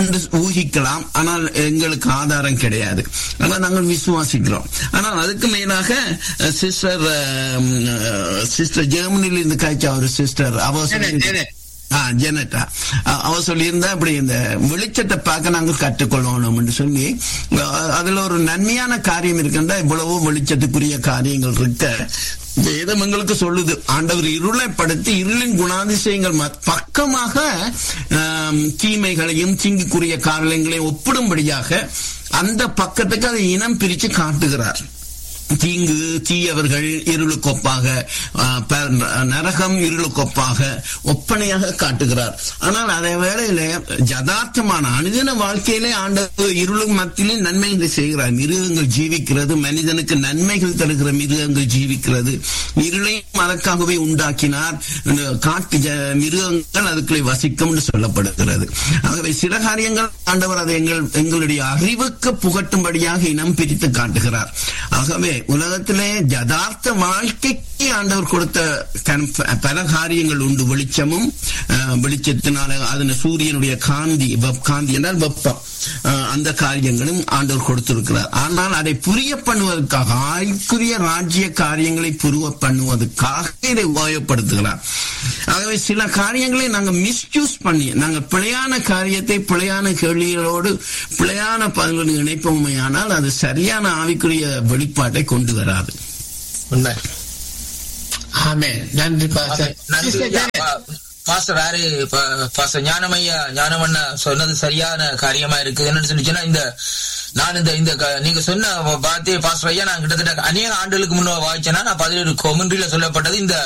என்று ஊகிக்கலாம் ஆனால் எங்களுக்கு ஆதாரம் கிடையாது ஆனால் நாங்கள் விசுவாசிக்கிறோம் ஆனால் அதுக்கு மேலாக சிஸ்டர் சிஸ்டர் ஜெர்மனியில் இருந்து காய்ச்சா ஒரு சிஸ்டர் அவ சொல்லி- ஆ, ஜெனட்டா அ- அவ சொல்லியிருந்தா இப்படி இந்த வெளிச்சத்தை பார்க்க நாங்கள் கற்றுக்கொள்ளணும் சொல்லி அ- அதுல ஒரு நன்மையான காரியம் இருக்குன்னா இவ்வளவோ வெளிச்சத்துக்குரிய காரியங்கள் இருக்க வேதம் எங்களுக்கு சொல்லுது ஆண்டவர் இருளை படுத்தி இருளின் குணாதிசயங்கள் மத்- பக்கமாக ஆம், தீமைகளையும் தீங்குக்குரிய காரியங்களையும் ஒப்பிடும்படியாக அந்த பக்கத்துக்கு அதை இனம் பிரித்து காட்டுகிறார் தீங்கு தீயவர்கள் இருளுக்கொப்பாக ஆ, ப- நரகம் இருளுக்கொப்பாக ஒப்பனையாக காட்டுகிறார் ஆனால் அதே வேளையில யதார்த்தமான அனுதின வாழ்க்கையிலே ஆண்டவர் இருளும் மத்தியிலே நன்மைகளை செய்கிறார் மிருகங்கள் ஜீவிக்கிறது மனிதனுக்கு நன்மைகள் தருகிற மிருகங்கள் ஜீவிக்கிறது இருளையும் அதற்காகவே உண்டாக்கினார் இந்த காட்டு ஜ- மிருகங்கள் அதுக்குள்ளே வசிக்கும் என்று சொல்லப்படுகிறது ஆகவே சில காரியங்கள் ஆண்டவர் அதை எங்கள் எங்களுடைய அறிவுக்கு புகட்டும்படியாக இனம் பிரித்து காட்டுகிறார் ஆகவே உலகத்திலே யதார்த்த வாழ்க்கைக்கு ஆண்டவர் கொடுத்த கண்- பல காரியங்கள் உண்டு வெளிச்சமும் அஹ், வெளிச்சத்தினால அதன சூரியனுடைய காந்தி வெப் காந்தி என்றால் வெப்பம் அஹ், அந்த காரியங்களும் ஆண்டவர் கொடுத்திருக்கிறார் ஆனால் அதை புரிய பண்ணுவதற்காக ஆய்க்குரிய ராஜ்ய காரியங்களை புரிய பண்ணுவதற்காக இதை உபயோகப்படுத்துகிறார் ஆகவே சில காரியங்களை நாங்கள் மிஸ்யூஸ் பண்ணி நாங்கள் பிழையான காரியத்தை பிழையான கேள்விகளோடு பிழையான பதில்களை இணைப்போமையானால் அது சரியான ஆவிக்குரிய வெளிப்பாட்டை கொண்டு வராது உண்மை ஆமென் நன்றி பாஸ்டர் நன்றி சிஸ்டர் ஐயா. ஜெனட். பா- பாஸ்டர் ஆறு பா- பாஸ்டர் ஞானமையா ஞானமண்ணா சொன்னது சரியான காரியமா இருக்குது என்னன்னு சொல்லி சொன்னா இந்த நான் இந்த இந்த க- நீங்க சொன்ன வார்த்தையை பாஸ்டர் ஐயா நான் கிட்டத்தட்ட அநேக ஆண்டுகளுக்கு முன்ன வாய்ச்சேன்னா நான் பதினேழு கொமன்றில சொல்லப்பட்டது இந்த